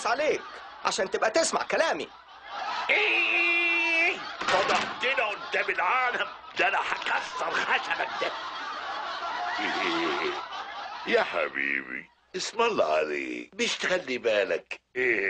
اخلص عليك عشان تبقى تسمع كلامي ايه فضحتنا قدام العالم ده انا هكسر خشبك ده يا حبيبي اسم الله عليك مش تخلي بالك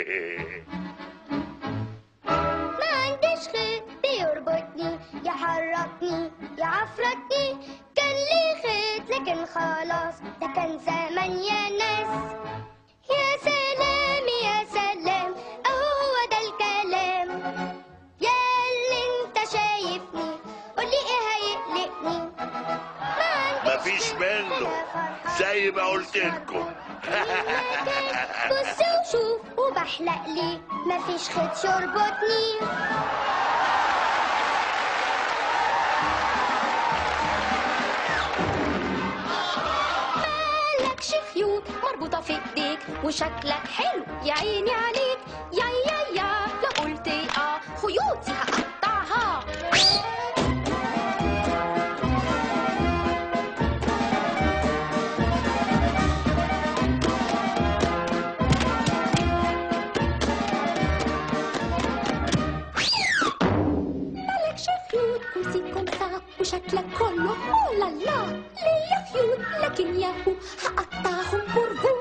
ما عنديش خيط بيربطني يحركني يعفرتني كان لي خيط لكن خلاص ده كان زمان يا ناس يا سلام يا سلام اهو هو ده الكلام يا اللي انت شايفني قولي ايه هيقلقني ما عنديش مفيش خيط منه ولا فرحة. زي ما قلت لكم بص وشوف وبحلق لي مفيش خيط يربطني مالكش خيوط مربوطة في ايديك وشكلك حلو يا عيني عليك يا يا يا لو قلت اه خيوطي هقطعها مالكش خيوط كرسيكم صعب وشكلك كله أوه لا لا ليا خيوط لكن ياهو هقطعهم برجو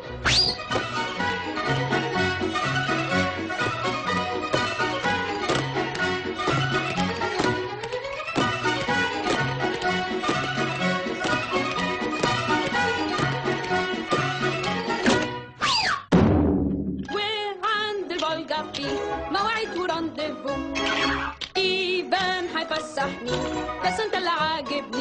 وعند الفولجا في مواعيد ورانديفو ايفان هيفسحني بس انت اللي عاجبني